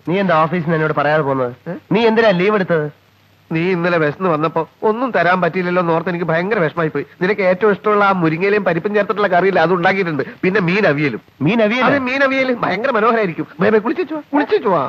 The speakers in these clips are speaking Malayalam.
നീ എന്താ ഓഫീസിൽ നിന്ന് എന്നോട് പറയാതെ പോകുന്നത് നീ എന്തിനാ ലീവ് എടുത്തത് നീ ഇന്നലെ വിശന്ന് വന്നപ്പോ ഒന്നും തരാൻ പറ്റിയില്ലല്ലോ എന്ന് ഓർത്ത് എനിക്ക് ഭയങ്കര വിഷമായി പോയി നിനക്ക് ഏറ്റവും ഇഷ്ടമുള്ള ആ മുരിങ്ങയിലെയും പരിപ്പും ചേർത്തിട്ടുള്ള കറിയില്ല അത് ഉണ്ടാക്കിയിട്ടുണ്ട് പിന്നെ മീൻ അവിയലും മീൻ അവിയൽ അത് മീൻ അവിയലും ഭയങ്കര മനോഹരായിരിക്കും ബേബേ കുളിച്ചു കുളിച്ചു വാ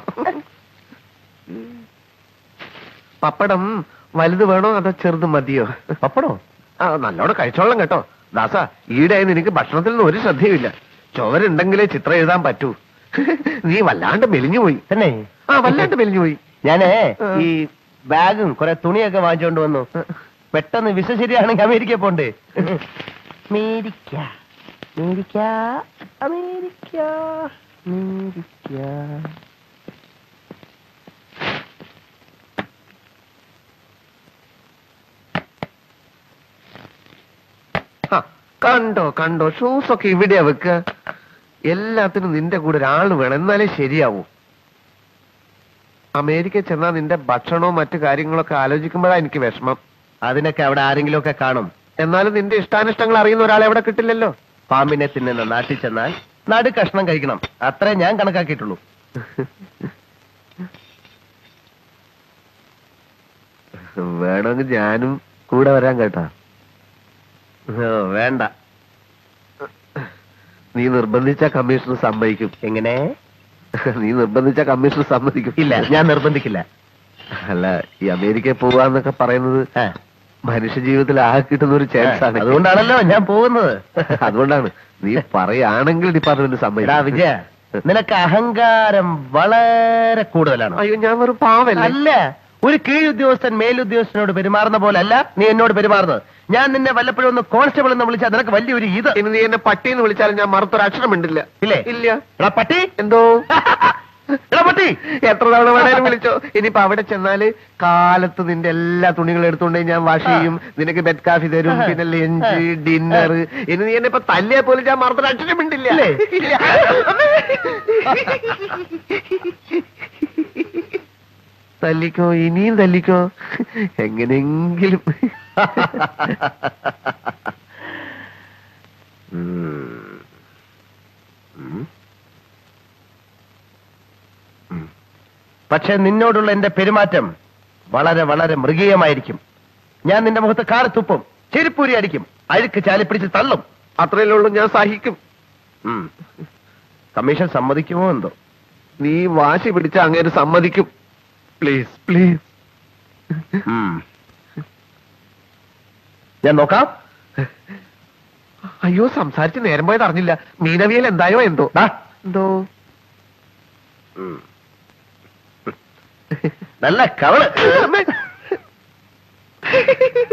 പപ്പടം വലുത് വേണോ അതോ ചെറുത് മതിയോ പപ്പടോ ആ നല്ലോണം കഴിച്ചോളാം കേട്ടോ ദാസ ഈടായി നിനക്ക് ഭക്ഷണത്തിൽ നിന്ന് ഒരു ശ്രദ്ധയുമില്ല ചുവരുണ്ടെങ്കിലേ ചിത്രം എഴുതാൻ പറ്റൂ നീ വല്ലാണ്ട് മെലിഞ്ഞു പോയി തന്നെ ആ വല്ലാണ്ട് മെലിഞ്ഞു പോയി ഞാനേ ആ. ഈ ബാഗും കുറെ തുണിയൊക്കെ വാങ്ങിച്ചോണ്ട് വന്നു പെട്ടെന്ന് വിസ ശരിയാണെങ്കിൽ അമേരിക്ക പോണ്ടേ അമേരിക്ക അമേരിക്ക അമേരിക്ക അമേരിക്ക ആ, കണ്ടോ കണ്ടോ ഷൂസ് ഒക്കെ ഇവിടെയാ വെക്ക എല്ലാത്തിനും നിന്റെ കൂടെ ഒരാൾ വേണം എന്നാലേ ശരിയാവൂ അമേരിക്ക ചെന്നാ നിന്റെ ഭക്ഷണവും മറ്റു കാര്യങ്ങളൊക്കെ ആലോചിക്കുമ്പോഴാ എനിക്ക് വിഷമം അതിനൊക്കെ അവിടെ ആരെങ്കിലും ഒക്കെ കാണും എന്നാലും നിന്റെ ഇഷ്ടാനിഷ്ടങ്ങൾ അറിയുന്ന ഒരാളെ അവിടെ കിട്ടില്ലല്ലോ പാമ്പിനെ തിന്നുന്ന നാട്ടിൽ ചെന്നാൽ നടു കഷ്ണം കഴിക്കണം അത്രേ ഞാൻ കണക്കാക്കിയിട്ടുള്ളൂ വേണമെങ്കിൽ ഞാനും കൂടെ വരാൻ കേട്ടാ ഓ, വേണ്ട നീ നിർബന്ധിച്ച കമ്മീഷണർ സമ്മതിക്കും എങ്ങനെ നീ നിർബന്ധിച്ച കമ്മീഷണർ സമ്മതിക്കും ഇല്ല ഞാൻ നിർബന്ധിക്കില്ല അല്ല ഈ അമേരിക്കയിൽ പോവാന്നൊക്കെ പറയുന്നത് ആ, മനുഷ്യ ജീവിതത്തിൽ ആകെ കിട്ടുന്ന ഒരു ചാൻസ് ആണ് അതുകൊണ്ടാണല്ലോ ഞാൻ പോകുന്നത് അതുകൊണ്ടാണ് നീ പറയുകയാണെങ്കിൽ ഡിപ്പാർട്ട്മെന്റ് എടാ സമ്മതിക്കും വിജയ നിനക്ക് അഹങ്കാരം വളരെ കൂടുതലാണ് അയ്യോ ഞാൻ വെറും പാവല്ലേ അല്ല ഒരു കീഴുദ്യോഗസ്ഥൻ മേലുദ്യോഗസ്ഥനോട് പെരുമാറുന്ന പോലെ അല്ല നീ എന്നോട് പെരുമാറുന്നത് ഞാൻ നിന്നെ വല്ലപ്പോഴും ഒന്ന് കോൺസ്റ്റബിൾ എന്ന് വിളിച്ചാൽ നിനക്ക് വലിയൊരു ഇത് ഇനി നീ എന്നെ പട്ടിന്ന് വിളിച്ചാലും ഞാൻ മറുത്തൊരു അക്ഷരം മിണ്ടില്ല ഇല്ലേ ഇല്ല എടാ പട്ടി എന്തോ എടാ പട്ടി എത്ര തവണ വേണേലും വിളിച്ചോ ഇനിയിപ്പോ അവിടെ ചെന്നാല് കാലത്ത് നിന്റെ എല്ലാ തുണികളും എടുത്തുകൊണ്ട് ഞാൻ വാഷ് ചെയ്യും നിനക്ക് ബെഡ് കാഫി തരും പിന്നെ ലഞ്ച് ഡിന്നർ ഇനി നീ എന്നെ ഇപ്പൊ തല്ലിയാ പോലും ഞാൻ മറുത്തൊരു അക്ഷരം മിണ്ടില്ല ഇല്ലേ? ഇല്ല. തല്ലിക്കോ ഇനിയും തല്ലിക്കോ എങ്ങനെയെങ്കിലും ഉം. ഉം. ഉം. പക്ഷെ നിന്നോടുള്ള എന്റെ പെരുമാറ്റം വളരെ വളരെ മൃഗീയമായിരിക്കും ഞാൻ നിന്റെ മുഖത്ത് കാറി തുപ്പും ചെരുപ്പൂരി അടിക്കും അഴുക്ക് ചാലി പിടിച്ച് തള്ളും അത്രയല്ലേ ഉള്ളൂ ഞാൻ സഹിക്കും ഉം. കമ്മീഷൻ സമ്മതിക്കുമോ എന്തോ നീ വാശി പിടിച്ച അങ്ങേര് സമ്മതിക്കും പ്ലീസ് പ്ലീസ് ഉം. ഞാൻ നോക്കാം അയ്യോ സംസാരിച്ച് നേരം പോയത് അറിഞ്ഞില്ല മീനവിയൽ എന്തായോ എന്തോ ദാ. എന്തോ ഉം. നല്ല കവള് അമ്മേ.